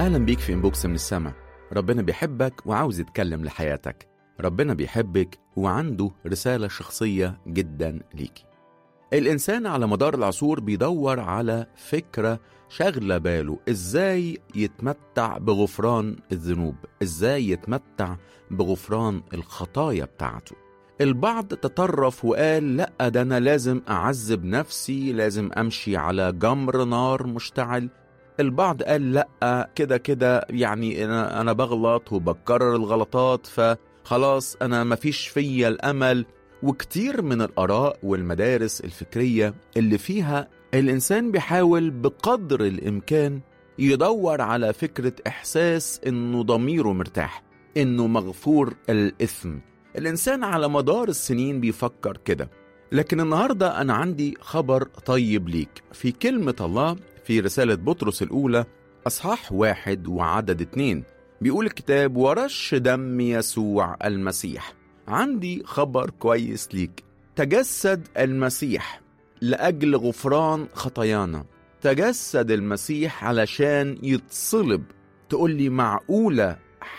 أهلا بيك في إنبوكس من السما ربنا بيحبك وعاوز يتكلم لحياتك ربنا بيحبك وعنده رسالة شخصية جدا ليكي الإنسان على مدار العصور بيدور على فكرة شاغلة باله إزاي يتمتع بغفران الذنوب إزاي يتمتع بغفران الخطايا بتاعته البعض تطرف وقال لا ده أنا لازم أعذب نفسي لازم أمشي على جمر نار مشتعل البعض قال لا كده كده يعني أنا, أنا بغلط وبكرر الغلطات فخلاص أنا مفيش فيا الأمل وكتير من الآراء والمدارس الفكرية اللي فيها الإنسان بيحاول بقدر الإمكان يدور على فكرة إحساس إنه ضميره مرتاح إنه مغفور الإثم الإنسان على مدار السنين بيفكر كده لكن النهاردة أنا عندي خبر طيب ليك في كلمة الله في رسالة بطرس الأولى أصحاح واحد وعدد اتنين بيقول الكتاب ورش دم يسوع المسيح عندي خبر كويس ليك تجسد المسيح لأجل غفران خطايانا تجسد المسيح علشان يتصلب تقول لي معقولة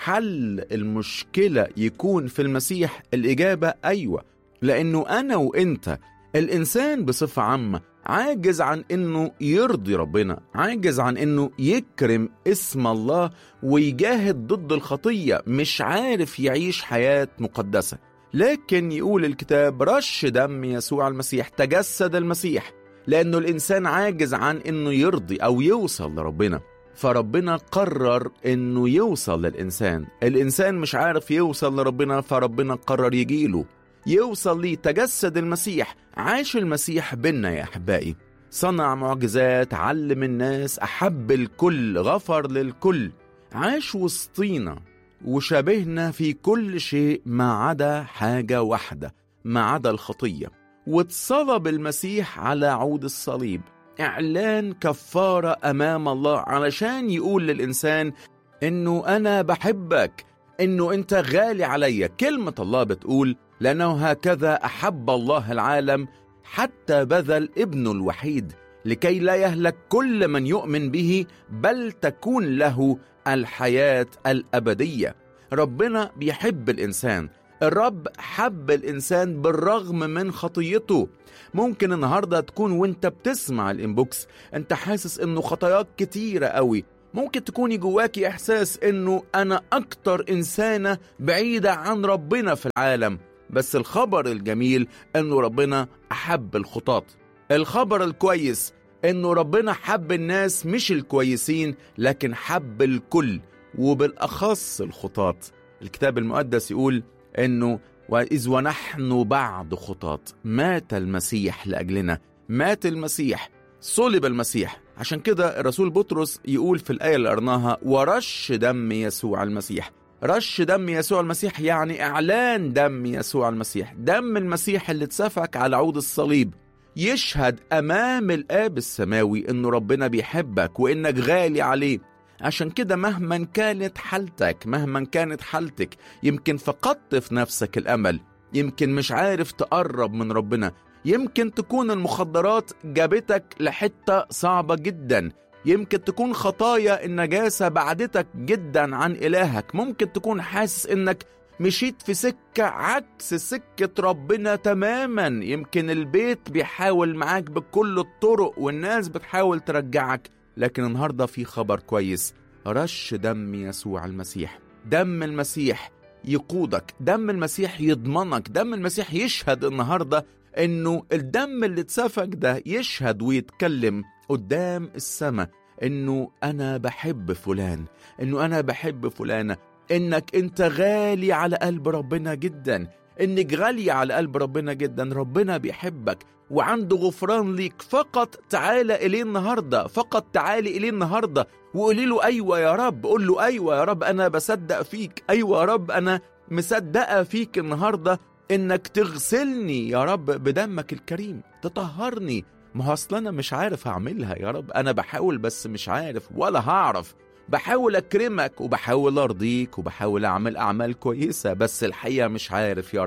حل المشكلة يكون في المسيح الإجابة أيوة لأنه أنا وإنت الإنسان بصفة عامة عاجز عن إنه يرضي ربنا عاجز عن إنه يكرم اسم الله ويجاهد ضد الخطية مش عارف يعيش حياة مقدسة لكن يقول الكتاب رش دم يسوع المسيح تجسد المسيح لأنه الإنسان عاجز عن إنه يرضي أو يوصل لربنا فربنا قرر إنه يوصل للإنسان الإنسان مش عارف يوصل لربنا فربنا قرر يجيله يوصل ليه تجسد المسيح عاش المسيح بينا يا أحبائي صنع معجزات علم الناس أحب الكل غفر للكل عاش وسطينا وشبهنا في كل شيء ما عدا حاجة واحدة ما عدا الخطية واتصلب المسيح على عود الصليب إعلان كفارة أمام الله علشان يقول للإنسان إنه أنا بحبك إنه أنت غالي عليا كلمة الله بتقول لأنه هكذا أحب الله العالم حتى بذل ابنه الوحيد لكي لا يهلك كل من يؤمن به بل تكون له الحياة الأبدية ربنا بيحب الإنسان الرب حب الإنسان بالرغم من خطيته ممكن النهاردة تكون وانت بتسمع الانبوكس انت حاسس انه خطاياك كتيرة قوي ممكن تكوني جواكي احساس انه انا اكتر انسانة بعيدة عن ربنا في العالم بس الخبر الجميل انه ربنا احب الخطاة الخبر الكويس انه ربنا حب الناس مش الكويسين لكن حب الكل وبالاخص الخطاة الكتاب المقدس يقول انه واذ ونحن بعد خطاة مات المسيح لاجلنا مات المسيح صلب المسيح عشان كده الرسول بطرس يقول في الايه اللي قرناها ورش دم يسوع المسيح رش دم يسوع المسيح يعني اعلان دم يسوع المسيح دم المسيح اللي اتسفك على عود الصليب يشهد امام الاب السماوي انه ربنا بيحبك وانك غالي عليه عشان كده مهما كانت حالتك مهما كانت حالتك يمكن فقدت في نفسك الامل يمكن مش عارف تقرب من ربنا يمكن تكون المخدرات جابتك لحته صعبه جدا يمكن تكون خطايا النجاسه بعدتك جدا عن الهك ممكن تكون حاسس انك مشيت في سكة عكس سكة ربنا تماما يمكن البيت بيحاول معاك بكل الطرق والناس بتحاول ترجعك لكن النهاردة في خبر كويس رش دم يسوع المسيح دم المسيح يقودك دم المسيح يضمنك دم المسيح يشهد النهاردة انه الدم اللي اتسفك ده يشهد ويتكلم قدام السماء انه انا بحب فلان انه انا بحب فلانة انك انت غالي على قلب ربنا جدا انك غالية على قلب ربنا جدا ربنا بيحبك وعنده غفران ليك فقط تعالى اليه النهارده فقط تعالي اليه النهارده وقولي له ايوه يا رب قول له ايوه يا رب انا بصدق فيك ايوه يا رب انا مصدقه فيك النهارده انك تغسلني يا رب بدمك الكريم تطهرني ما هو اصل انا مش عارف اعملها يا رب انا بحاول بس مش عارف ولا هعرف بحاول اكرمك وبحاول ارضيك وبحاول اعمل اعمال كويسه بس الحقيقه مش عارف يا رب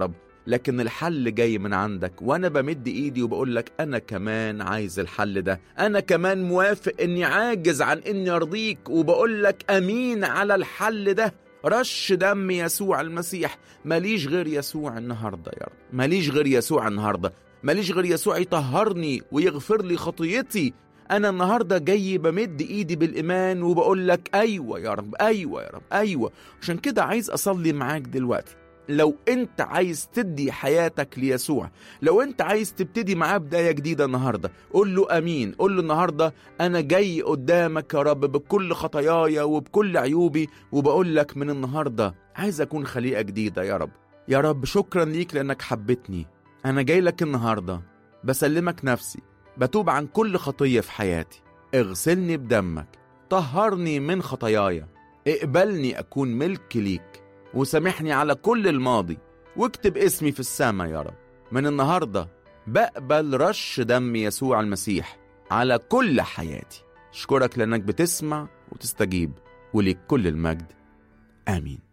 لكن الحل جاي من عندك وانا بمد ايدي وبقول لك انا كمان عايز الحل ده انا كمان موافق اني عاجز عن اني ارضيك وبقول لك امين على الحل ده رش دم يسوع المسيح ماليش غير يسوع النهارده يا رب ماليش غير يسوع النهارده ماليش غير يسوع يطهرني ويغفر لي خطيتي انا النهارده جاي بمد ايدي بالايمان وبقول لك ايوه يا رب ايوه يا رب ايوه عشان كده عايز اصلي معاك دلوقتي لو انت عايز تدي حياتك ليسوع لو انت عايز تبتدي معاه بدايه جديده النهارده قول له امين قول له النهارده انا جاي قدامك يا رب بكل خطاياي وبكل عيوبي وبقول لك من النهارده عايز اكون خليقه جديده يا رب يا رب شكرا ليك لانك حبتني انا جاي لك النهارده بسلمك نفسي بتوب عن كل خطيه في حياتي اغسلني بدمك طهرني من خطاياي اقبلني اكون ملك ليك وسامحني على كل الماضي واكتب اسمي في السماء يا رب من النهارده بقبل رش دم يسوع المسيح على كل حياتي اشكرك لانك بتسمع وتستجيب وليك كل المجد امين